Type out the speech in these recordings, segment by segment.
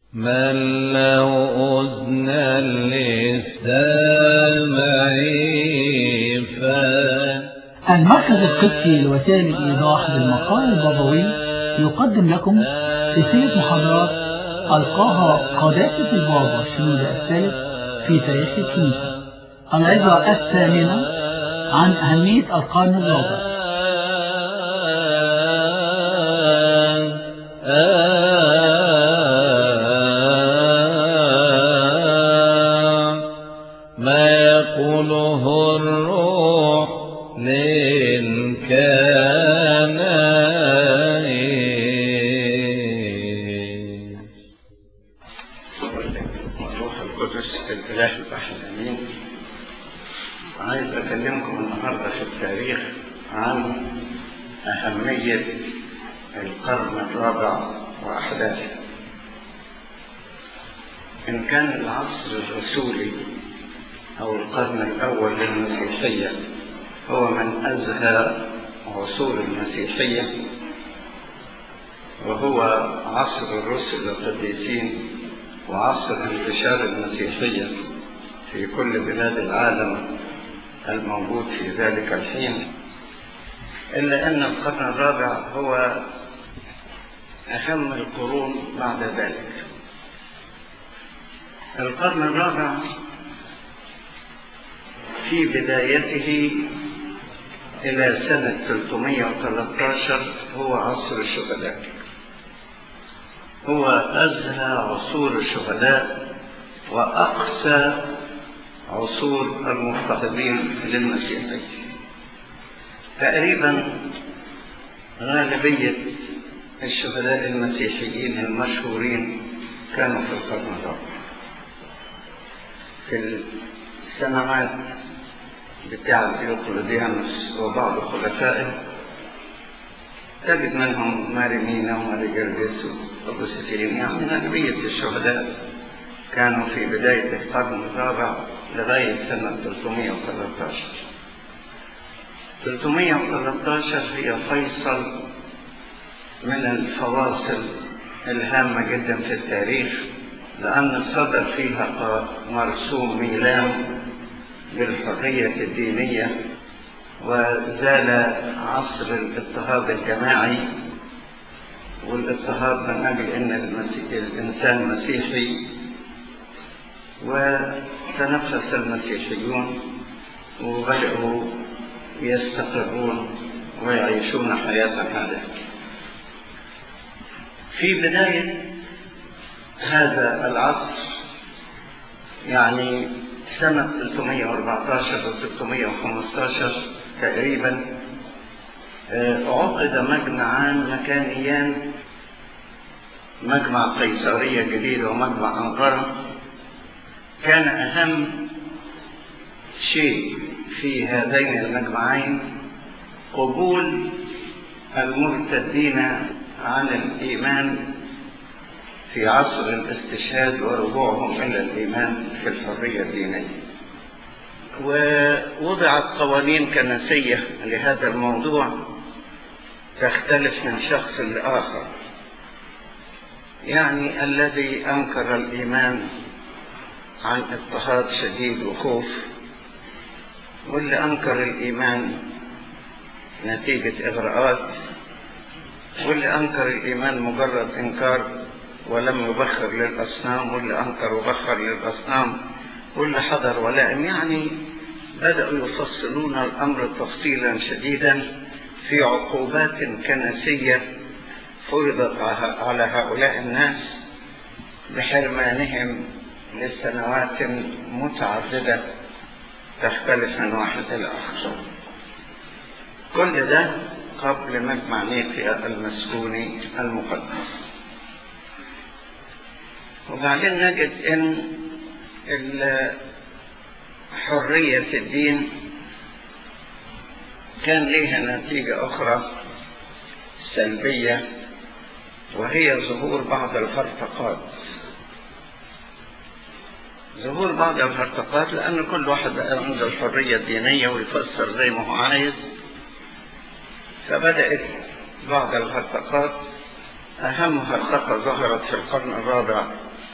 من له أذن للسامع فان المركز القدسي لوسائل الإيضاح بالمقال البابوي يقدم لكم سلسلة محاضرات ألقاها قداسة البابا شنودة الثالث في تاريخ الكنيسة العظة الثامنة عن أهمية القرن الرابع ما يقوله الروح للكنائس والروح القدس الإله الواحد أمين عايز أكلمكم النهاردة في التاريخ عن أهمية القرن الرابع وأحداثه إن كان العصر الرسولي أو القرن الأول للمسيحية هو من أزهى عصور المسيحية وهو عصر الرسل القديسين وعصر انتشار المسيحية في كل بلاد العالم الموجود في ذلك الحين إلا أن القرن الرابع هو أهم القرون بعد ذلك القرن الرابع في بدايته إلى سنة 313 هو عصر الشهداء هو أزهى عصور الشهداء وأقسى عصور المضطهدين للمسيحية تقريبا غالبية الشهداء المسيحيين المشهورين كانوا في القرن الرابع في السنوات بتاع ديوقليديانوس وبعض خلفائه تجد منهم ماريمينا وماري جرجس وابوسفين يعني غالبية الشهداء كانوا في بداية القرن الرابع لغاية سنة 313 313 هي فيصل من الفواصل الهامة جدا في التاريخ لأن صدر فيها مرسوم ميلان بالحرية الدينية وزال عصر الاضطهاد الجماعي والاضطهاد من أجل أن المسيح الإنسان مسيحي وتنفس المسيحيون وبدأوا يستقرون ويعيشون حياة هادئة في بداية هذا العصر يعني سنة 314 و 315 تقريبا عقد مجمعان مكانيان مجمع قيصرية جديد ومجمع أنقرة كان أهم شيء في هذين المجمعين قبول المرتدين عن الإيمان في عصر الاستشهاد ورجوعهم إلى الإيمان في الحرية الدينية ووضعت قوانين كنسية لهذا الموضوع تختلف من شخص لآخر يعني الذي أنكر الإيمان عن اضطهاد شديد وخوف واللي أنكر الإيمان نتيجة إغراءات واللي أنكر الإيمان مجرد إنكار ولم يبخر للأصنام واللي أنكر وبخر للأصنام واللي حضر ولائم يعني بدأوا يفصلون الأمر تفصيلا شديدا في عقوبات كنسية فرضت على هؤلاء الناس بحرمانهم لسنوات متعددة تختلف من واحد إلى آخر كل ده قبل مجمع نيقيا المسكوني المقدس وبعدين نجد ان حرية الدين كان لها نتيجة أخرى سلبية وهي ظهور بعض الهرطقات ظهور بعض الهرطقات لأن كل واحد بقى عنده الحرية الدينية ويفسر زي ما هو عايز فبدأت بعض الهرطقات أهم هرطقة ظهرت في القرن الرابع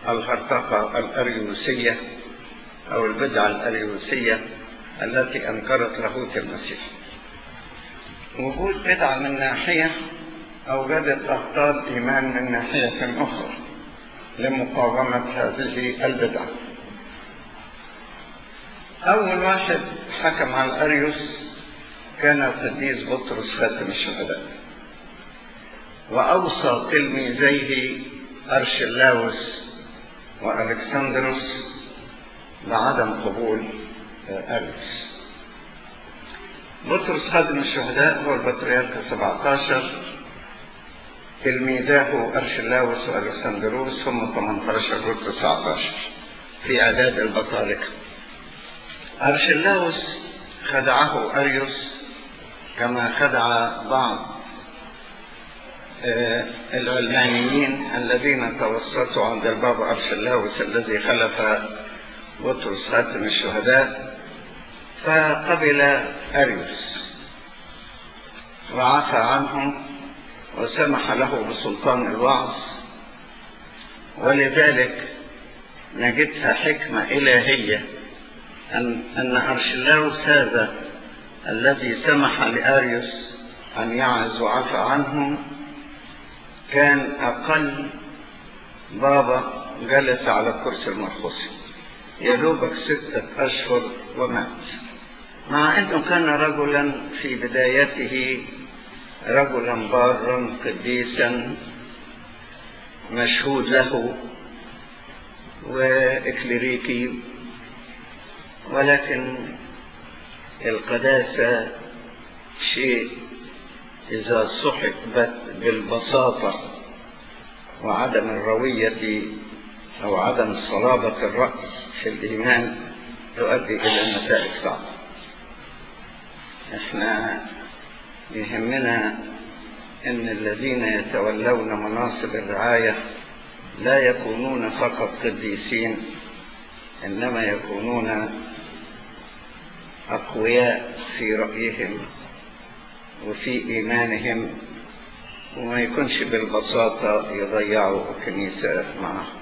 الهرطقة الأريوسية أو البدعة الأريوسية التي أنكرت لاهوت المسيح وجود بدعة من ناحية أوجدت أبطال إيمان من ناحية أخرى لمقاومة هذه البدعة أول واحد حكم على الأريوس كان القديس بطرس خاتم الشهداء وأوصى تلميذيه أرشلاوس وألكسندروس بعدم قبول أريوس بطرس خادم الشهداء هو البطريرك السبعتاشر تلميذاه أرشلاوس وألكسندروس هم 18 و 19 في أعداد البطاركة أرشلاوس خدعه أريوس كما خدع بعض العلمانيين الذين توسطوا عند البابا أرشلاوس الذي خلف بطرس خاتم الشهداء فقبل أريوس وعفى عنه وسمح له بسلطان الوعظ ولذلك نجدها حكمة إلهية أن, أن أرشلاوس هذا الذي سمح لأريوس أن يعز وعفى عنه كان أقل بابا جلس على الكرسي المرخصي يا دوبك ستة أشهر ومات مع أنه كان رجلا في بدايته رجلا بارا قديسا مشهود له وإكليريكي ولكن القداسة شيء إذا صحبت بالبساطة وعدم الروية أو عدم صلابة الرأي في الإيمان تؤدي إلى نتائج صعبة إحنا يهمنا أن الذين يتولون مناصب الرعاية لا يكونون فقط قديسين إنما يكونون أقوياء في رأيهم وفي إيمانهم وما يكونش بالبساطة يضيعوا الكنيسة معهم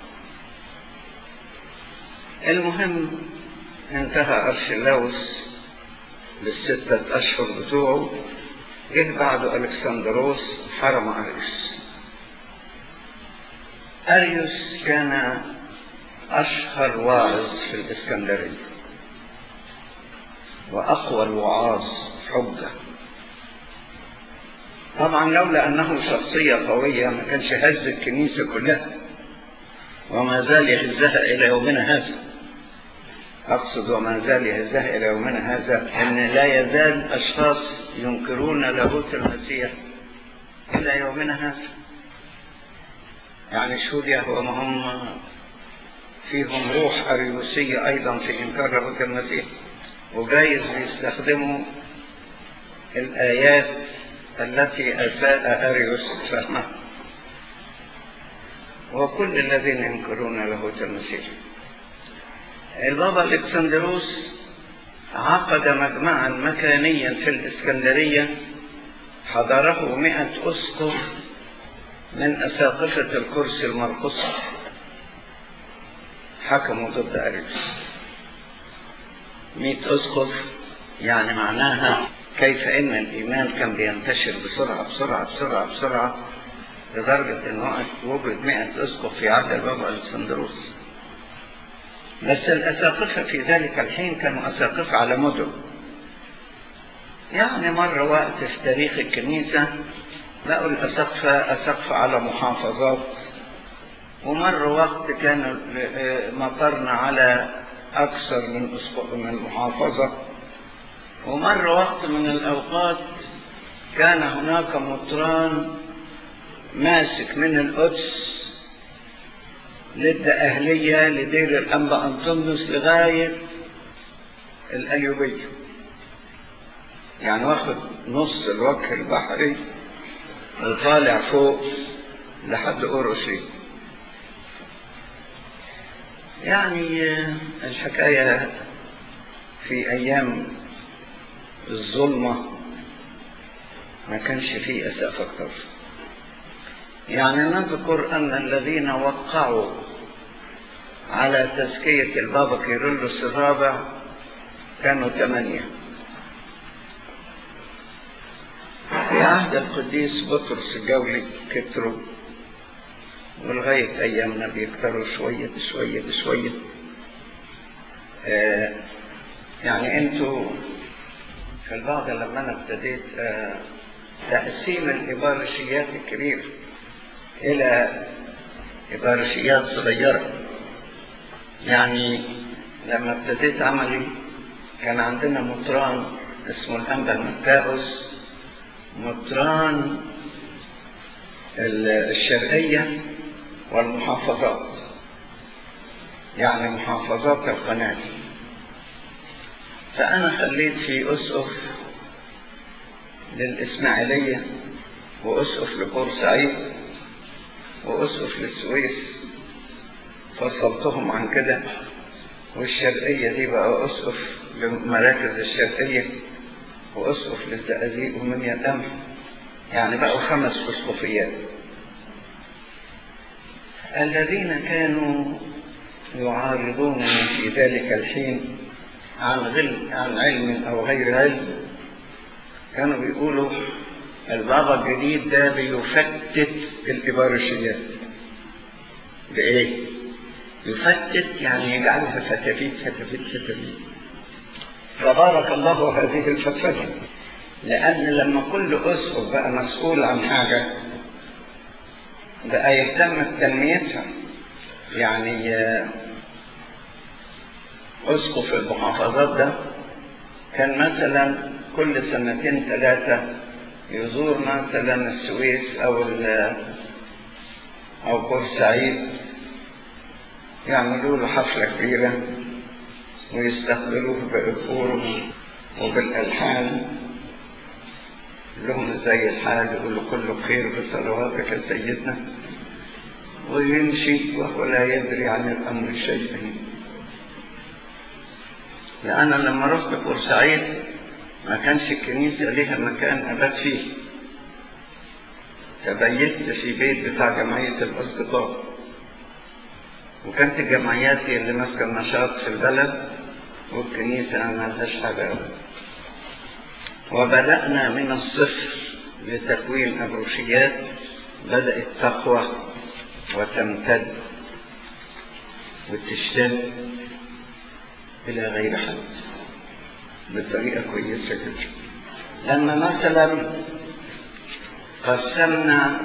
المهم انتهى أرشلاوس للستة أشهر بتوعه جه بعده ألكسندروس حرم أريوس أريوس كان أشهر واعظ في الإسكندرية وأقوى الوعاظ حجة طبعا لولا أنه شخصية قوية ما كانش هز الكنيسة كلها وما زال يهزها إلى يومنا هذا أقصد وما زال يهزها إلى يومنا هذا أن لا يزال أشخاص ينكرون لاهوت المسيح إلى يومنا هذا يعني شهود يهوى ما هم فيهم روح أريوسية أيضا في إنكار لاهوت المسيح وجايز يستخدموا الآيات التي أساء أريوس فهمها وكل الذين ينكرون لاهوت المسيح البابا الإكسندروس عقد مجمعا مكانيا في الإسكندرية حضره مئة أسقف من أساقفة الكرسي المرقصي حكموا ضد أريوس مئة أسقف يعني معناها كيف إن الإيمان كان بينتشر بسرعة بسرعة بسرعة بسرعة لدرجة إن وجد مئة أسقف في عهد البابا الإسكندروس بس الأساقفة في ذلك الحين كانوا أساقفة على مدن يعني مرة وقت في تاريخ الكنيسة لقوا الأساقفة أساقفة على محافظات ومر وقت كان مطرنا على أكثر من أسقف من محافظة ومر وقت من الأوقات كان هناك مطران ماسك من القدس لدى أهلية لدير الأنبا أنطونيوس لغاية الأليوبية يعني واخد نص الوجه البحري وطالع فوق لحد أوروسي يعني الحكاية في أيام الظلمة ما كانش فيه أساف أكتر يعني نذكر أن الذين وقعوا على تزكية البابا كيرلس الرابع كانوا ثمانية في عهد القديس بطرس الجولي كتروا ولغاية أيامنا بيكتروا شوية بشوية بشوية آه يعني انتوا في البعض لما انا ابتديت آه تقسيم الإبارشيات الكبيرة إلى إبارشيات صغيرة يعني لما ابتديت عملي كان عندنا مطران اسمه الأنبا المتاوس مطران الشرقية والمحافظات يعني محافظات القناة فأنا خليت في أسقف للإسماعيلية وأسقف لبورسعيد وأسقف للسويس فصلتهم عن كده والشرقية دي بقى أسقف لمراكز الشرقية وأسقف للزقازيق ومنيا القمح يعني بقوا خمس أسقفيات الذين كانوا يعارضونني في ذلك الحين عن غل عن علم أو غير علم كانوا بيقولوا البابا الجديد ده بيفتت الإبارشيات بإيه؟ يفتت يعني يجعلها فتافيت فتافيت فتافيت فبارك الله هذه الفتفتة لأن لما كل أسقف بقى مسؤول عن حاجة بقى يهتم بتنميتها يعني أسقف المحافظات ده كان مثلا كل سنتين ثلاثة يزور مثلا السويس أو أو بورسعيد يعملوا له حفلة كبيرة ويستقبلوه بأجورهم وبالألحان لهم ازاي الحال يقول كله خير بصلواتك سيدنا ويمشي وهو لا يدري عن الأمر شيئا لأن لما رحت بورسعيد ما كانش الكنيسة ليها مكان أبات فيه تبيت في بيت بتاع جمعية الأصدقاء وكانت الجمعيات هي اللي ماسكة النشاط في البلد والكنيسة ما لهاش حاجة أبدا وبدأنا من الصفر لتكوين أبروشيات بدأت تقوى وتمتد وتشتد إلى غير حد بطريقة كويسة جدا لما مثلا قسمنا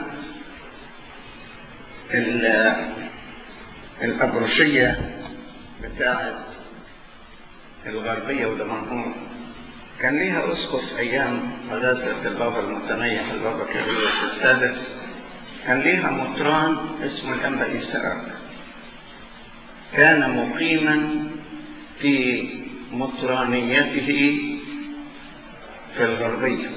الأبروشية بتاعة الغربية ودمنهور كان ليها أسقف أيام قداسة البابا المتنيح البابا كيرلس السادس كان ليها مطران اسمه الأنبا إسحاق كان مقيما في مطرانيته في الغربية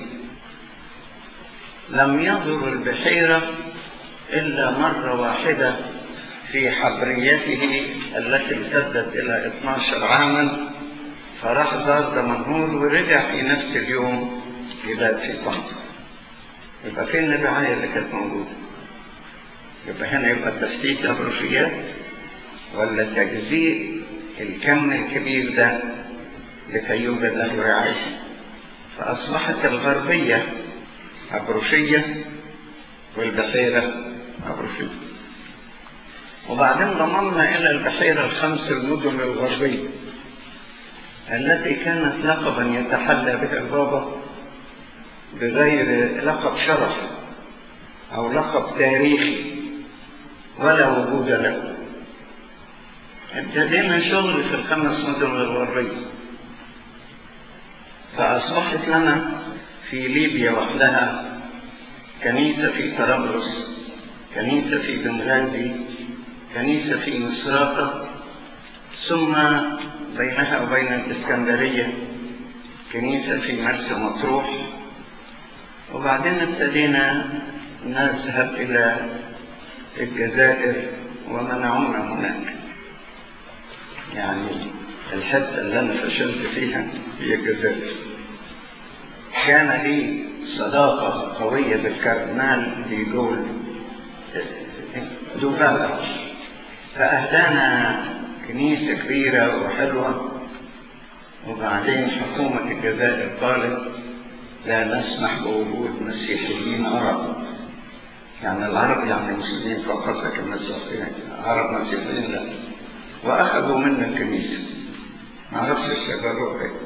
لم يضر البحيرة إلا مرة واحدة في حبريته التي امتدت إلى 12 عاما فراح زار دمنهور ورجع في نفس اليوم يبات في طنطا يبقى فين الرعاية اللي كانت موجودة يبقى هنا يبقى تفتيت أبروشيات ولا تجزيء الكم الكبير ده لكي يوجد له رعاية فأصبحت الغربية أبروشية والبحيرة أبروشية وبعدين ضممنا إلى البحيرة الخمس المدن الغربية التي كانت لقبا يتحلى به البابا بغير لقب شرف أو لقب تاريخي ولا وجود له ابتدينا شغل في الخمس مدن الغربية فأصبحت لنا في ليبيا وحدها كنيسة في طرابلس كنيسة في بنغازي كنيسة في مصراتة ثم بينها وبين الإسكندرية كنيسة في مرسى مطروح وبعدين ابتدينا نذهب إلى الجزائر ومنعونا هناك يعني الحتة اللي أنا فشلت فيها هي الجزائر كان لي صداقة قوية بالكاردينال دي جول دوفالا فأهدانا كنيسة كبيرة وحلوة وبعدين حكومة الجزائر قالت لا نسمح بوجود مسيحيين عرب يعني العرب يعني مسلمين فقط لكن مسيحيين عرب مسيحيين لا وأخذوا منا الكنيسة ما اعرفش اشتغلوا ايه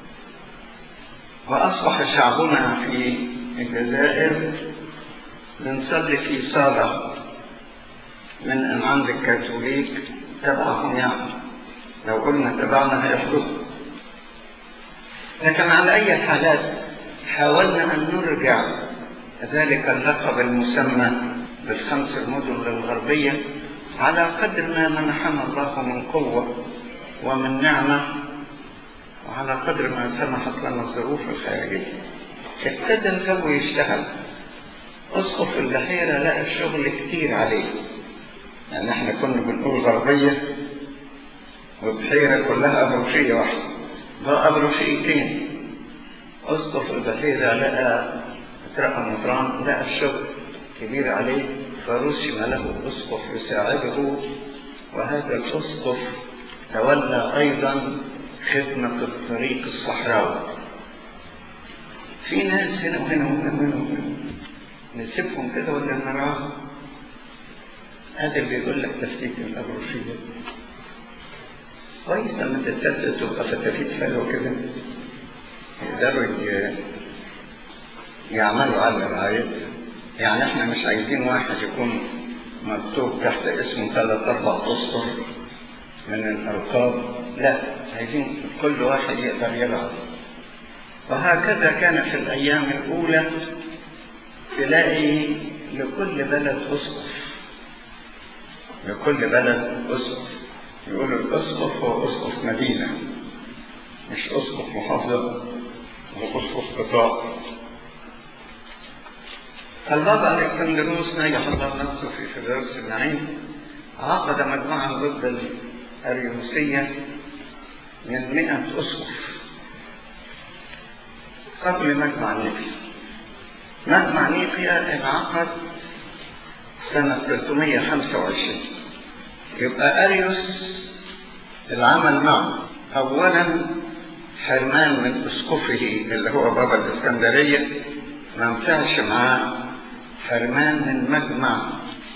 وأصبح شعبنا في الجزائر بنصلي في صالة من أن عند الكاثوليك تبعهم يعني لو قلنا تبعنا هيحدث لكن على أي الحالات حاولنا أن نرجع ذلك اللقب المسمى بالخمس المدن الغربية على قدر ما منحنا الله من قوة ومن نعمة وعلى قدر ما سمحت لنا الظروف الخارجية ابتدى الجو يشتغل اسقف البحيرة لقى الشغل كتير عليه يعني احنا كنا بنقول غربية وبحيرة كلها أبروشية واحدة بقى أبروشيتين اسقف البحيرة لقى اترقى مطران لقى الشغل كبير عليه فرسم له اسقف يساعده وهذا الاسقف تولى ايضا خدمة الطريق الصحراوي في ناس هنا وهنا وهنا وهنا, وهنا. نسيبهم كده ولا نراهم هذا اللي بيقول لك تفتيت الأبروشية كويس لما تتسلسل تبقى فتافيت حلوة كده يقدروا يعملوا على رعايتها يعني احنا مش عايزين واحد يكون مكتوب تحت اسمه ثلاث اربع اسطر من الالقاب لا عايزين كل واحد يقدر يلعب وهكذا كان في الايام الاولى تلاقي لكل بلد اسقف لكل بلد اسقف يقولوا الاسقف هو اسقف مدينه مش اسقف محافظه هو اسقف قطاع البابا الكسندروس نجح الله نفسه في فردوس النعيم عقد مجموعة ضد الأريوسية من مئة أسقف قبل مجمع نيقيا مجمع نيقيا انعقد سنة 325 يبقى أريوس العمل معه أولا حرمان من أسقفه اللي هو بابا الإسكندرية ما ينفعش معاه حرمان من مجمع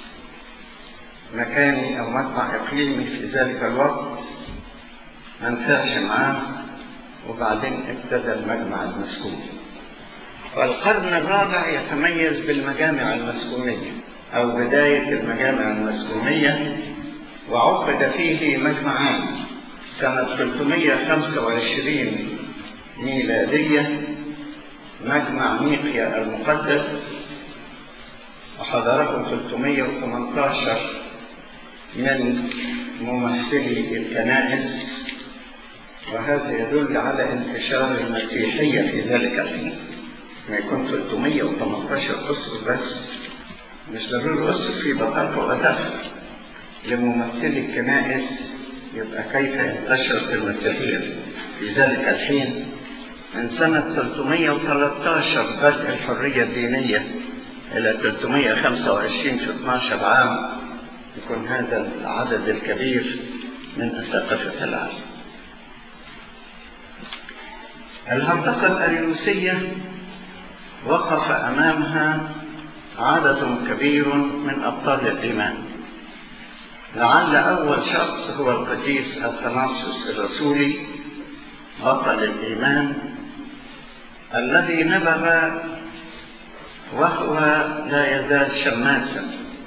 مكاني أو مجمع إقليمي في ذلك الوقت ما نفعش معاه وبعدين ابتدى المجمع المسكون والقرن الرابع يتميز بالمجامع المسكونية أو بداية المجامع المسكونية وعقد فيه مجمعان سنة 325 ميلادية مجمع نيقيا المقدس وحضره 318 من ممثلي الكنائس وهذا يدل على انتشار المسيحية في ذلك الحين ما يكون 318 أسر بس مش ضروري أسر في بطاقة وأسف لممثلي الكنائس يبقى كيف انتشرت المسيحية في ذلك الحين من سنة 313 بدء الحرية الدينية إلى 325 في 12 عام يكون هذا العدد الكبير من ثقافة العالم المنطقة الأريوسية وقف أمامها عدد كبير من أبطال الإيمان لعل أول شخص هو القديس أثناسيوس الرسولي بطل الإيمان الذي نبغ وهو لا يزال شماسا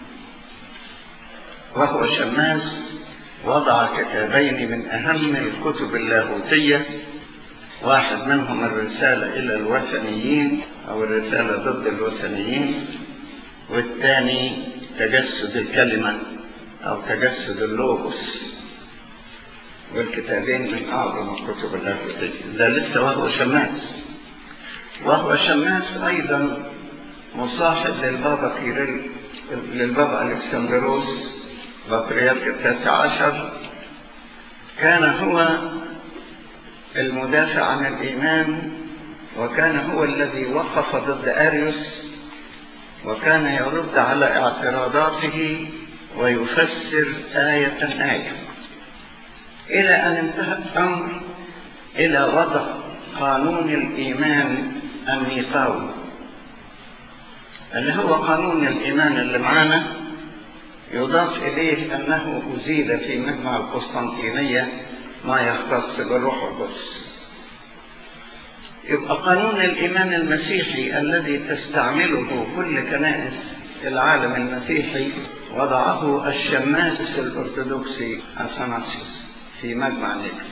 وهو شماس وضع كتابين من أهم الكتب اللاهوتية واحد منهم الرسالة إلى الوثنيين أو الرسالة ضد الوثنيين والثاني تجسد الكلمة أو تجسد اللوغوس والكتابين من أعظم الكتب اللاهوتية ده لسه وهو شماس وهو شماس أيضا مصاحب للبابا كيرل للبابا الكسندروس بطريرك التاسع عشر كان هو المدافع عن الإيمان وكان هو الذي وقف ضد أريوس وكان يرد على اعتراضاته ويفسر آية آية إلى أن انتهى الأمر إلى وضع قانون الإيمان النيقاوي اللي هو قانون الإيمان اللي معانا يضاف إليه أنه أزيد في مجمع القسطنطينية ما يختص بالروح القدس يبقى قانون الإيمان المسيحي الذي تستعمله كل كنائس العالم المسيحي وضعه الشماس الأرثوذكسي أثناسيوس في مجمع نيكل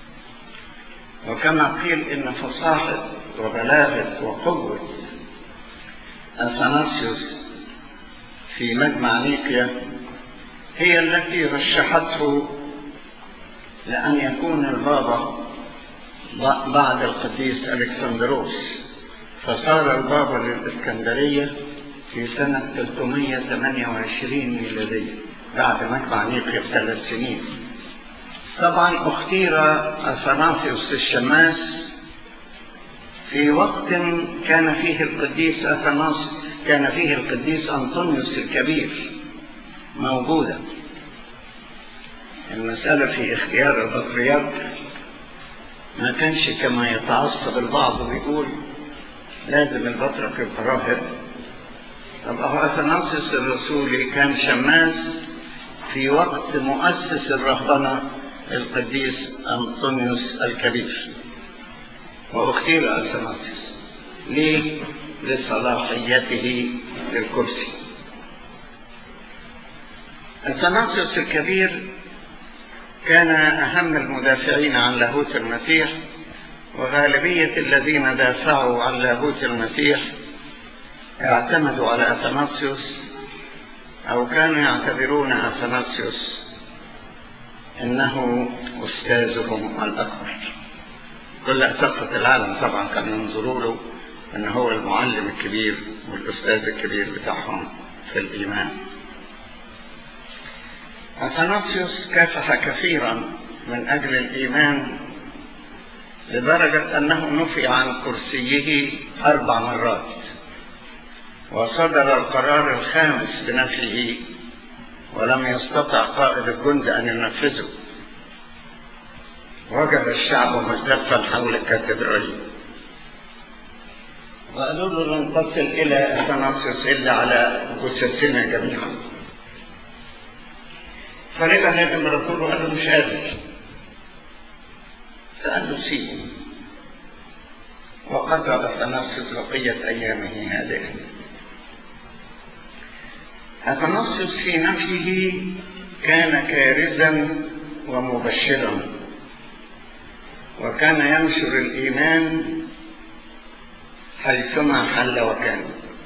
وكما قيل إن فصاحة وبلاغة وقوة أثناسيوس في مجمع نيقيا هي التي رشحته لأن يكون البابا بعد القديس ألكسندروس فصار البابا للإسكندرية في سنة 328 ميلادية بعد مجمع نيقيا بثلاث سنين طبعا اختير أثنافيوس الشماس في وقت كان فيه القديس أثناس كان فيه القديس أنطونيوس الكبير موجودا المسألة في اختيار البطريرك ما كانش كما يتعصب البعض ويقول لازم البطرك يبقى راهب طب أهو أثناسيوس الرسولي كان شماس في وقت مؤسس الرهبنة القديس أنطونيوس الكبير واختير أثناسيوس ليه؟ لصلاحيته للكرسي أثناسيوس الكبير كان أهم المدافعين عن لاهوت المسيح وغالبية الذين دافعوا عن لاهوت المسيح اعتمدوا على أثناسيوس أو كانوا يعتبرون أثناسيوس إنه أستاذهم الأكبر كل أسقة العالم طبعا كانوا ينظروا له أن هو المعلم الكبير والأستاذ الكبير بتاعهم في الإيمان أثناسيوس كافح كثيرا من أجل الإيمان لدرجة أنه نفي عن كرسيه أربع مرات وصدر القرار الخامس بنفيه ولم يستطع قائد الجند أن ينفذه وجد الشعب ملتفا حول الكاتدرائية وقالوا له لن تصل إلى أثناسيوس إلا على جثثنا جميعا فرجع للإمبراطور وقال له مش قادر فقال له سيبه وقضى أثناسيوس بقية أيامه هذه أثناسيوس في نفيه كان كارزا ومبشرا وكان ينشر الإيمان حيثما حل وكان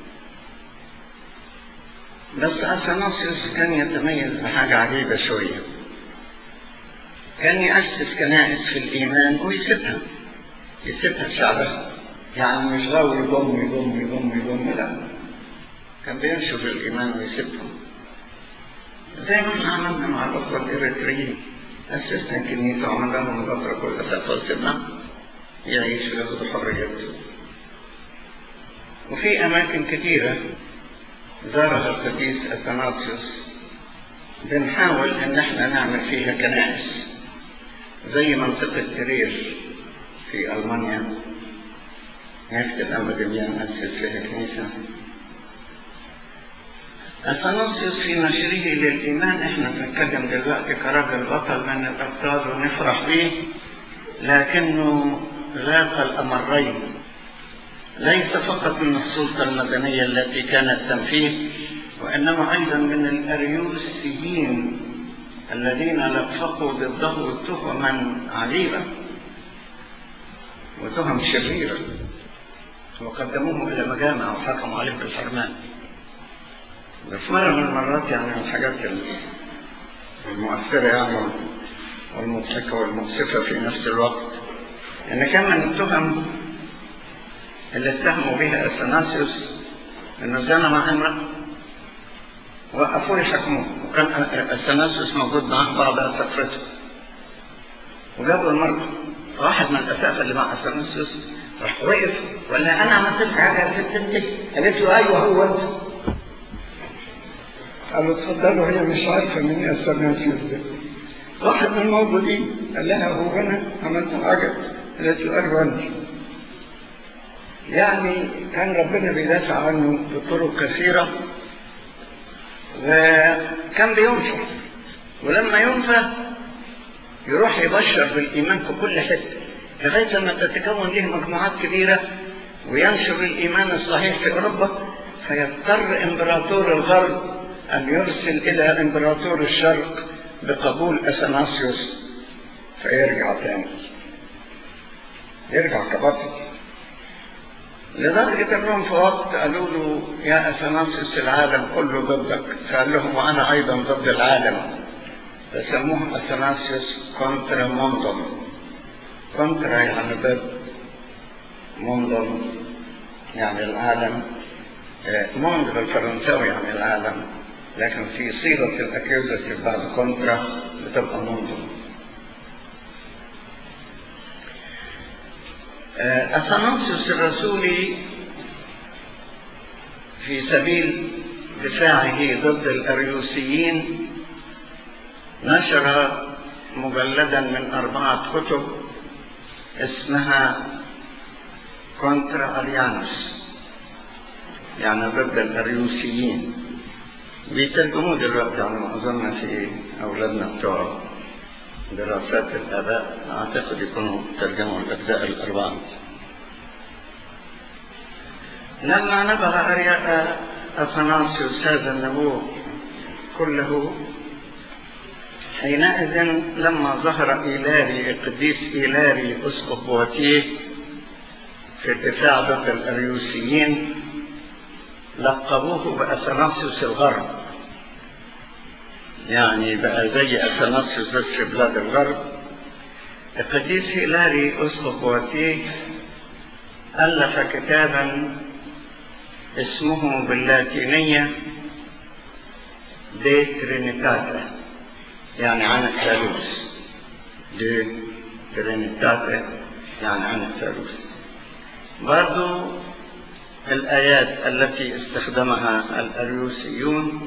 بس أثناسيوس كان يتميز بحاجة عجيبة شوية كان يأسس كنائس في الإيمان ويسيبها يسيبها شعبها يعني مش غاوي يضم يضم يضم يضم لا كان بينشر الإيمان ويسيبهم زي ما احنا عملنا مع الأخوة الإريتريين أسسنا كنيسة وعملنا لهم فترة كل أسف وسيبنا يعيشوا وياخدوا حريتهم وفي أماكن كثيرة زارها القديس أثناسيوس بنحاول إن احنا نعمل فيها كنائس زي منطقة ترير في ألمانيا نكتب أما دميان أسس فيها كنيسة أثناسيوس في نشره للإيمان احنا بنتكلم دلوقتي كراجل بطل من الأبطال ونفرح به لكنه لاقى الأمرين ليس فقط من السلطة المدنية التي كانت تنفيه وإنما أيضا من الأريوسيين الذين لفقوا ضده تهما عجيبة وتهم شريرة وقدموه إلى مجامع وحكموا عليه بالحرمان في مرة من المرات يعني من الحاجات المؤثرة يعني والمضحكة والمؤسفة في نفس الوقت إن كان من التهم اللي اتهموا بها اثناسيوس انه زنى مع امرأة وقفوه يحكموه وكان اثناسيوس موجود معاه بعض اسافرته وجابوا المرأة واحد من الاساتذه اللي مع اثناسيوس راح وقف ولا انا عملت لك حاجه يا ست انت قالت له ايوه هو انت قالوا اتفضلوا هي مش عارفة مين أثناسيوس ده واحد من الموجودين قال لها هو أنا عملت حاجة قالت له أيوه أنت يعني كان ربنا بيدافع عنه بطرق كثيرة وكان بينفع ولما ينفع يروح يبشر بالإيمان في كل حتة لغاية لما تتكون له مجموعات كبيرة وينشر الإيمان الصحيح في أوروبا فيضطر إمبراطور الغرب أن يرسل إلى إمبراطور الشرق بقبول أثناسيوس فيرجع تاني يرجع كبطل لدرجة أنهم في وقت قالوا له يا أثناسيوس العالم كله ضدك فقال لهم وأنا أيضا ضد العالم فسموه أثناسيوس كونترا موندوم كونترا يعني ضد موندوم يعني العالم موند بالفرنساوي يعني العالم لكن في صيغة الأكيوزاتيف بعد كونترا بتبقى موندوم أثناسيوس الرسولي في سبيل دفاعه ضد الأريوسيين نشر مجلدا من أربعة كتب اسمها كونترا أريانوس يعني ضد الأريوسيين بيترجموه دلوقتي على ما أظن في أولادنا بتوع دراسات الآباء أعتقد يكونوا ترجموا الأجزاء الأربعة لما نبغ أرياء أثناسيوس هذا النبوء كله حينئذ لما ظهر إيلاري القديس إيلاري أسقف بواتيه في الدفاع ضد الأريوسيين لقبوه بأثناسيوس الغرب يعني بقى زي أثناسيوس بس في بلاد الغرب القديس هيلاري أسقف بواتيه ألف كتابا اسمه باللاتينية دي ترينيتاتا يعني عن الثالوث دي ترينيتاتا يعني عن الثالوث برضو الآيات التي استخدمها الأريوسيون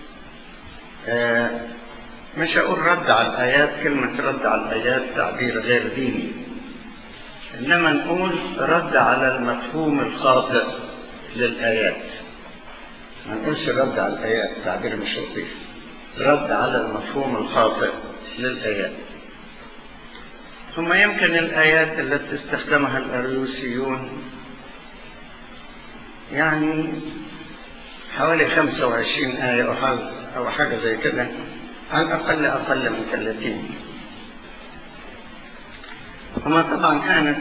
آه مش هقول رد على الآيات كلمة رد على الآيات تعبير غير ديني إنما نقول رد على المفهوم الخاطئ للآيات ما نقولش رد على الآيات تعبير مش لطيف رد على المفهوم الخاطئ للآيات ثم يمكن الآيات التي استخدمها الأريوسيون يعني حوالي 25 آية أو حاجة, أو حاجة زي كده على الأقل أقل من 30 هما طبعا كانت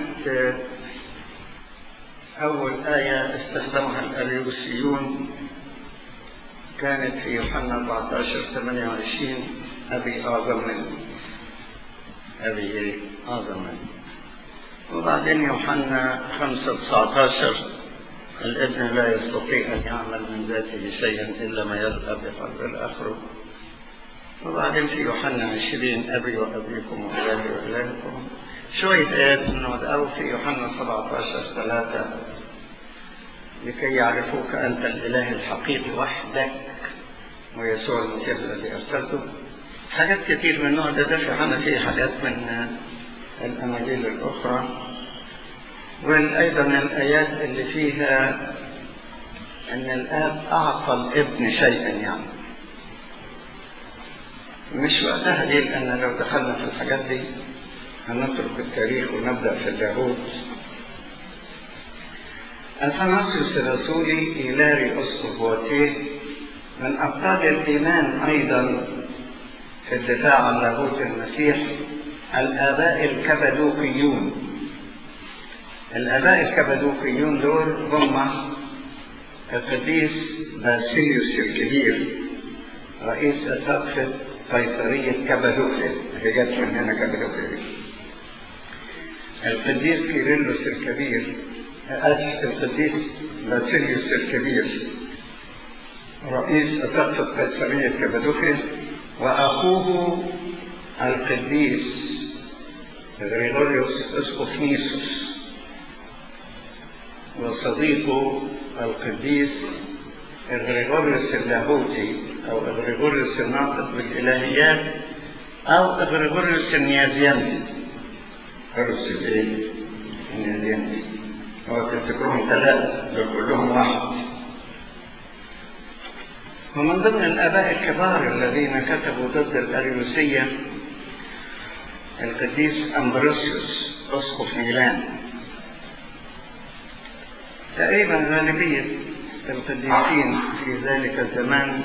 أول آية استخدمها الأريوسيون كانت في يوحنا 14 28 أبي أعظم مني أبي أعظم مني وبعدين يوحنا 5 19 الابن لا يستطيع أن يعمل من ذاته شيئا إلا ما يلقى بقلب الآخر وبعدين في يوحنا 20 أبي وأبيكم وإلهي وإلهكم شوية آيات من أو في يوحنا 17 3 لكي يعرفوك أنت الإله الحقيقي وحدك ويسوع المسيح الذي أرسلته حاجات كتير من النوع ده ده في يوحنا فيه حاجات من الأناجيل الأخرى وأيضا الآيات اللي فيها أن الآب أعطى الابن شيئا يعني مش وقتها دي لأن لو دخلنا في الحاجات دي هنترك التاريخ ونبدأ في اللاهوت أثناسيوس الرسولي إيلاري أسقف بواتيه من أبطال الإيمان أيضا في الدفاع عن لاهوت المسيح الآباء الكبدوكيون الآباء الكبدوكيون دول هم القديس باسيليوس الكبير رئيس أسقفة قيصرية كبدوكيا اللي جت من هنا كبدوكيا القديس كيرلس الكبير أسف القديس باسيليوس الكبير رئيس أسقفة قيصرية كبدوكيا وأخوه القديس غريغوريوس اسقف نيسوس وصديقه القديس غريغوريوس اللاهوتي أو إغريغوريوس الناطق بالإلهيات أو إغريغوريوس النيازيانسي إغريغوريوس الإيه؟ النيازيانسي هو تفتكرهم ثلاثة دول كلهم واحد ومن ضمن الآباء الكبار الذين كتبوا ضد الأريوسية القديس أمبروسيوس أسقف ميلان تقريبا غالبية القديسين في ذلك الزمان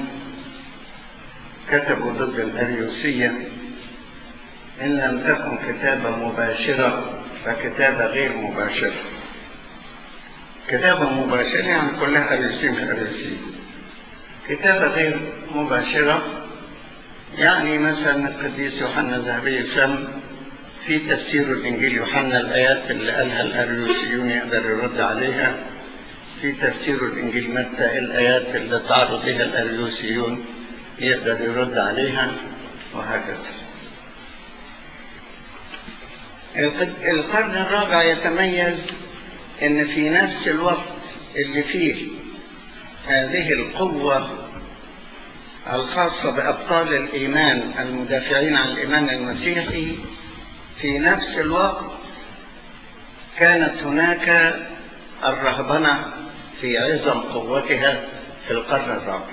كتبوا ضد الأريوسية إن لم تكن كتابة مباشرة فكتابة غير مباشرة كتابة مباشرة يعني كلها أريوسين في أريوسين كتابة غير مباشرة يعني مثلا القديس يوحنا ذهبي الفم في تفسير الإنجيل يوحنا الآيات اللي قالها الأريوسيون يقدر يرد عليها في تفسير الإنجيل متى الآيات اللي تعرض بها الأريوسيون يقدر يرد عليها وهكذا القرن الرابع يتميز ان في نفس الوقت اللي فيه هذه القوة الخاصة بأبطال الإيمان المدافعين عن الإيمان المسيحي في نفس الوقت كانت هناك الرهبنة في عظم قوتها في القرن الرابع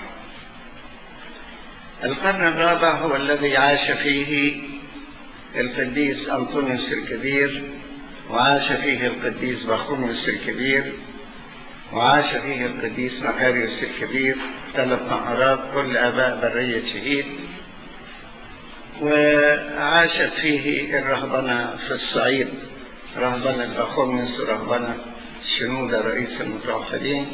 القرن الرابع هو الذي عاش فيه القديس أنطونيوس الكبير وعاش فيه القديس بخوميوس الكبير وعاش فيه القديس مكاريوس الكبير ثلاث نهارات كل آباء برية شهيد وعاشت فيه الرهبنة في الصعيد رهبنة بخوميوس ورهبنة شنودة رئيس المتوحدين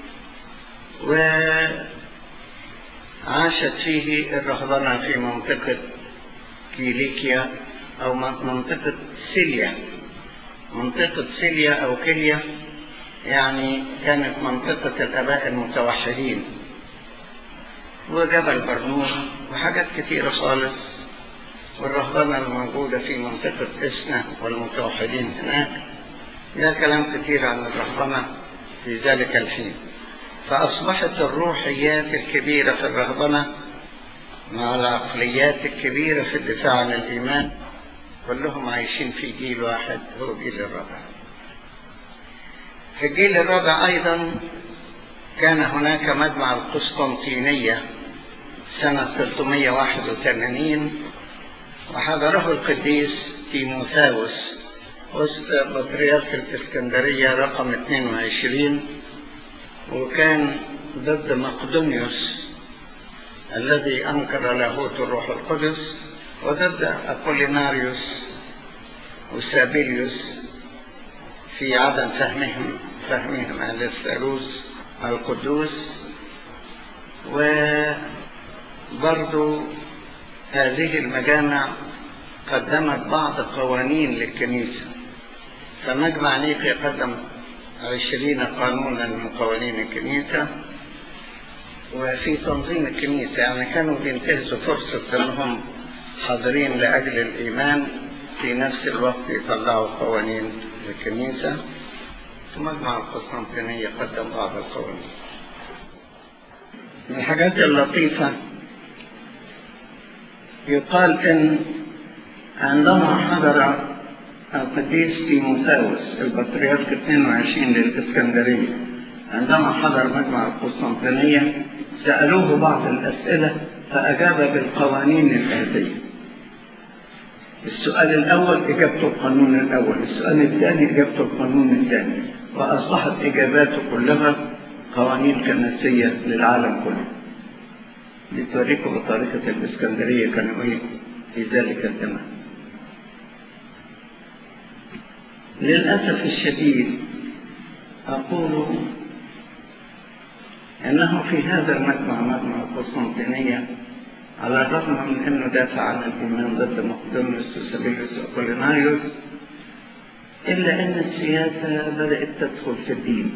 وعاشت فيه الرهبنة في منطقة كيليكيا أو منطقة سيليا منطقة سيليا أو كيليا يعني كانت منطقة الآباء المتوحدين وجبل برنور وحاجات كتيرة خالص والرهبنة الموجودة في منطقة إسنا والمتوحدين هناك ده كلام كتير عن الرهبنة في ذلك الحين فأصبحت الروحيات الكبيرة في الرهبنة مع العقليات الكبيرة في الدفاع عن الإيمان كلهم عايشين في جيل واحد هو جيل الرابع في الجيل الرابع أيضا كان هناك مجمع القسطنطينية سنة 381 وحضره القديس تيموثاوس وسط بطريرك الإسكندرية رقم 22 وكان ضد مقدونيوس الذي أنكر لاهوت الروح القدس وضد أبوليناريوس وسابيليوس في عدم فهمهم فهمهم عن الثالوث القدوس وبرضو هذه المجامع قدمت بعض قوانين للكنيسة فمجمع نيقيا قدم عشرين قانونا من قوانين الكنيسة وفي تنظيم الكنيسة يعني كانوا بينتهزوا فرصة انهم حاضرين لأجل الإيمان في نفس الوقت يطلعوا قوانين للكنيسة ومجمع القسطنطينية قدم بعض القوانين من الحاجات اللطيفة يقال إن عندما حضر القديس تيموثاوس البطريرك 22 للإسكندرية عندما حضر مجمع القسطنطينية سألوه بعض الأسئلة فأجاب بالقوانين الآتية السؤال الأول إجابته القانون الأول السؤال الثاني إجابته القانون الثاني وأصبحت إجاباته كلها قوانين كنسية للعالم كله لتوريكم بطريقة الإسكندرية كانوا إيه في ذلك الزمان للأسف الشديد أقول أنه في هذا المجمع مجمع القسطنطينية على الرغم من أنه دافع عن الإيمان ضد مقدونيوس وسابيليوس وأبوليناريوس إلا أن السياسة بدأت تدخل في الدين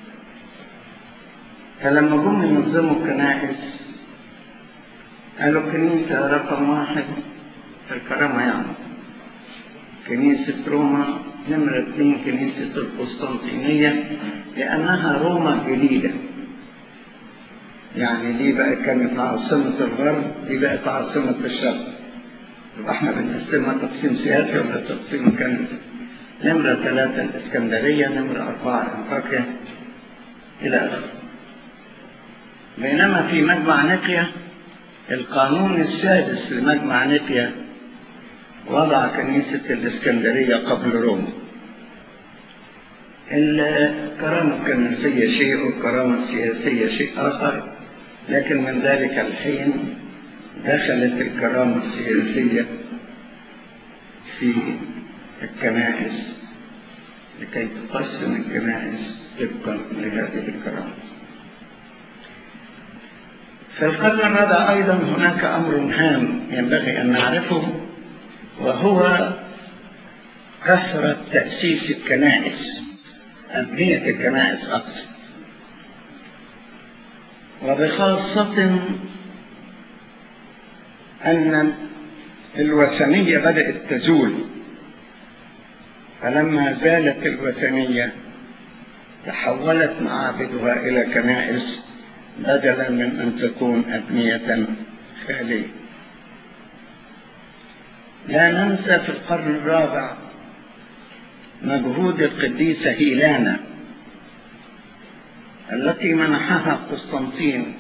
فلما جم ينظموا الكنائس قالوا الكنيسة رقم واحد في الكرامة يعني كنيسة روما نمرة اثنين كنيسة القسطنطينية لأنها روما جديدة يعني دي بقى كانت عاصمة الغرب دي بقت عاصمة الشرق يبقى احنا بنقسمها تقسيم سياسي ولا تقسيم كنسي نمرة ثلاثة الإسكندرية نمرة أربعة أنطاكيا إلى آخره بينما في مجمع نقيا القانون السادس لمجمع نقيا وضع كنيسة الإسكندرية قبل روما الكرامة الكنسية شيء والكرامة السياسية شيء آخر لكن من ذلك الحين دخلت الكرامة السياسية في الكنائس لكي تقسم الكنائس طبقا لهذه الكرامة في القرن الرابع أيضا هناك أمر هام ينبغي أن نعرفه وهو كثرة تأسيس الكنائس أبنية الكنائس أقصد وبخاصة أن الوثنية بدأت تزول فلما زالت الوثنية تحولت معابدها إلى كنائس بدلا من أن تكون أبنية خالية لا ننسى في القرن الرابع مجهود القديسة هيلانا التي منحها قسطنطين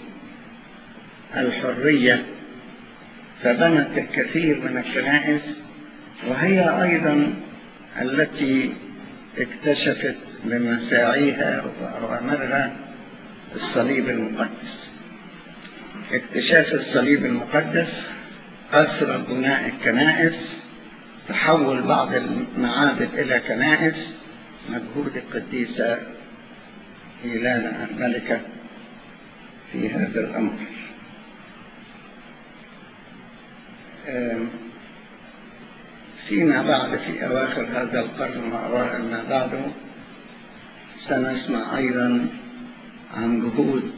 الحرية فبنت الكثير من الكنائس وهي أيضا التي اكتشفت بمساعيها وأوامرها الصليب المقدس اكتشاف الصليب المقدس أسرى بناء الكنائس تحول بعض المعابد إلى كنائس مجهود القديسة إيلانا الملكة في هذا الأمر فيما بعد في أواخر هذا القرن وأوائل ما بعده سنسمع أيضا عن جهود